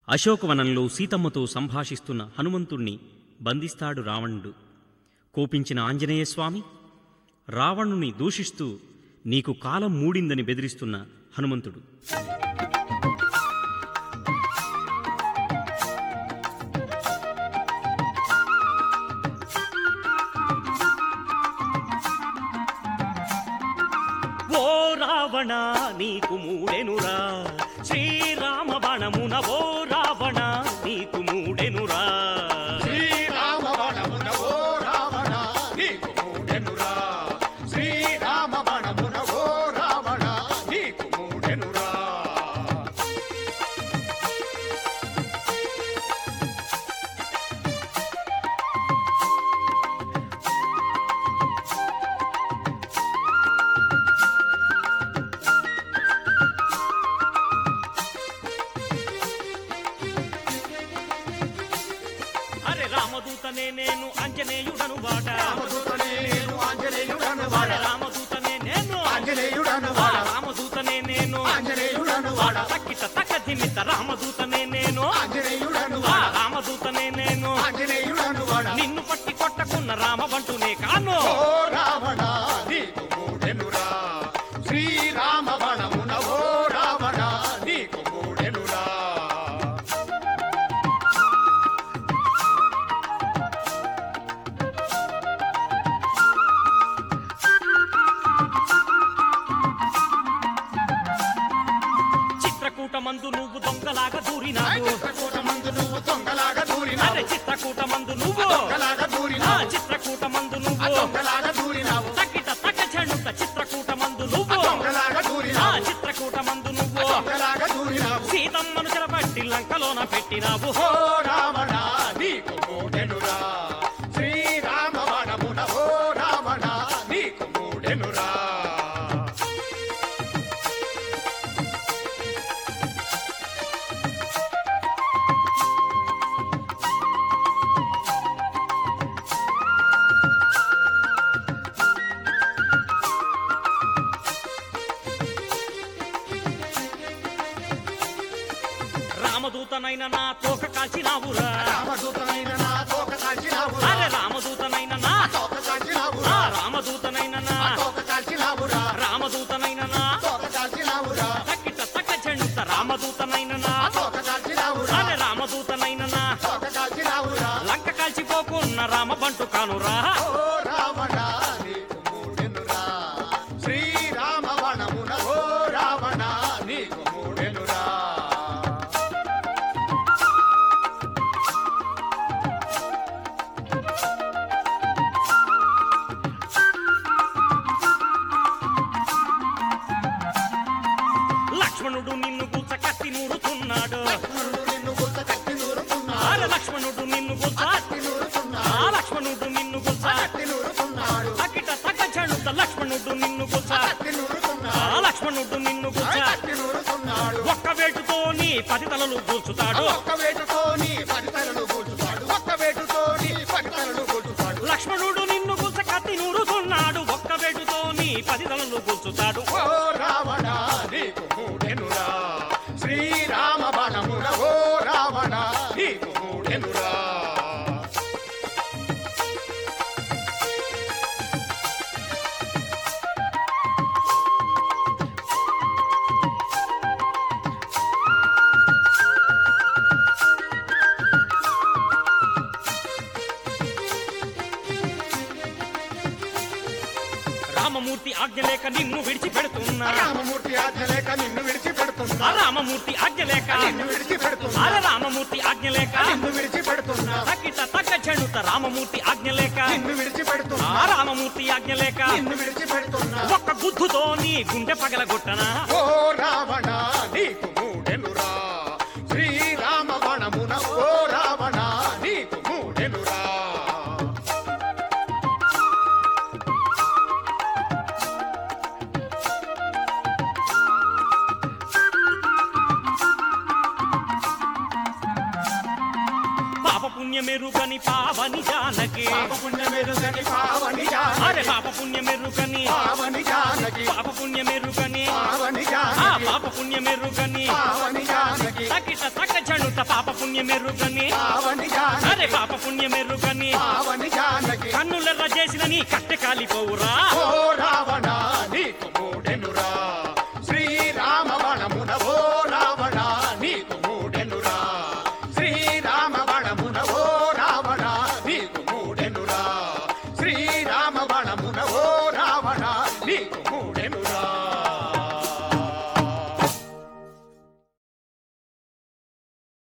అశోకవనంలో సీతమ్మతో సంభాషిస్తున్న హనుమంతుణ్ణి బంధిస్తాడు రావణుడు కోపించిన ఆంజనేయస్వామి రావణుని దూషిస్తూ నీకు కాలం మూడిందని బెదిరిస్తున్న హనుమంతుడు ఓ రావణ నీకు మూడెనురా శ్రీరామ బాణమున ఓ రావణ నీకు మూడెనురా శ్రీరామ వనమున ఓ రావణ నీకు మూడెనురా శ్రీరామ వనమున ఓ రావణ నీకు మూడెనురా అరే రామదూతనే నేను అంజనేయుడను వాడ రామదూతనే నేను ఆంజనేయుడను వాడ వాడ రామదూతనే నేను ఆంజనేయుడను ఆ వాడ రామదూతనే నేను ఆంజనేయుడను వాడ తక్కిట తక్క దిమిత రామదూతనే నేను ఆంజనేయుడను ఆ వాడ రామదూతనే నేను ఆంజనేయుడను వాడ నిన్ను పట్టి కొట్టకున్న రామబంటునే కాను ఓ రావణ నీకు మూడెనురా శ్రీరామ వనమున ఓ రావణ నీకు మూడెనురా చిత్రకూట మందు నువ్వు దొంగలాగా దూరినావు చిత్రకూట మందు నువ్వు దొంగలాగా అరే దూరినావు చిత్రకూట మందు నువ్వు దొంగలాగా ఆ దూరినావు చిత్రకూట మందు ఆ నువ్వు దొంగలాగా దూరినావు తక్కిట తక్క చెణుక చిత్రకూట మందు నువ్వు దొంగలాగా ఆ దూరినావు చిత్రకూట మందు నువ్వు దొంగలాగా దూరినావు సీతమ్మను చెరబట్టి లంకలోన పెట్టినావు ఓ రావణ నీకు మూడెనురా శ్రీరామ వనమున ఓ రావణ నీకు మూడెనురా రామదూతనైన నా తోక కాల్చినావురా రామదూతనైన నా తోక కాల్చినావురా అరే రామదూతనైన నా తోక కాల్చినావురా ఆ రామదూతనైన నా తోక కాల్చినావురా రామదూతనైన నా తోక కాల్చినావురా తక్కిట తక్క చెణుక రామదూతనైన నా తోక కాల్చినావురా అరే రామదూతనైన నా తోక కాల్చినావురా లంక కాల్చిపోకున్న రామబంటు కానురా ఓ రావణ నీకు మూడెనురా శ్రీరామ వనమున ఓ రావణ నీకు మూడెనురా లక్ష్మణుడు నిన్ను గుచ్చ కత్తి నూరుతున్నాడు లక్ష్మణుడు నిన్ను గుర్త కట్టి నూరుతున్నాడు అరే లక్ష్మణుడు నిన్ను గుచ్చ కట్టి నూరుతున్నాడు ఆ లక్ష్మణుడు నిన్ను గుచ్చ కట్టి నూరుతున్నాడు తక్కిట తక్క చెణుక లక్ష్మణుడు నిన్ను గుచ్చ కట్టి ఆ నూరుతున్నాడు లక్ష్మణుడు నిన్ను గుచ్చ కట్టి నూరుతున్నాడు ఒక్క వేటుతో నీ పది తలలు కూర్చుతాడు ఒక్క వేటుతోని పడితలను కూర్చుతాడు ఒక్క వేటుతోని పడితలను కూర్చుతాడు లక్ష్మణుడు నిన్ను గుచ్చ కత్తి నూరుతున్నాడు ఒక్క వేటుతో నీ పది తలలు కూర్చుతాడు ఓ రావణ నీకు మూడెనురా శ్రీరామ బణమున ఓ రావణ నీకు మూడెనురా రామమూర్తి ఆజ్ఞ లేక నిన్ను విడిచిపెడుతున్నా రామమూర్తి ఆజ్ఞ లేక నిన్ను ఆ విడిచిపెడుతున్నా రామమూర్తి ఆజ్ఞ లేక నిన్ను విడిచిపెడుతున్నా అరే రామమూర్తి ఆజ్ఞ లేక నిన్ను విడిచిపెడుతున్నా తక్కిట తక్క చెడుత రామమూర్తి ఆజ్ఞ లేక నిన్ను విడిచిపెడుతున్నా ఆ రామమూర్తి ఆజ్ఞ లేక నిన్ను విడిచిపెడుతున్నా ఒక్క గుద్దుతో నీ గుండె పగలగొట్టనా ఓ రావణ నీకు మూడెనురా శ్రీరామ వనమున ఓ రావణ నీకు మూడెనురా పాపపు పుణ్యమెరుగని పావని జానకి పాప పుణ్యమెరుగని పావని అరే జానకి పాప పుణ్యమెరుగని పావని జానకి పాప పుణ్యమెరుగని పావని ఆ జానకి పాప పుణ్యమెరుగని పావని జానకి తకిట తక జణుత పాప పుణ్యమెరుగని పావని అరే జానకి పాప పుణ్యమెరుగని పావని జానకి కన్నులెర్ర చేసిన నీ కట్టె కాలిపోవురా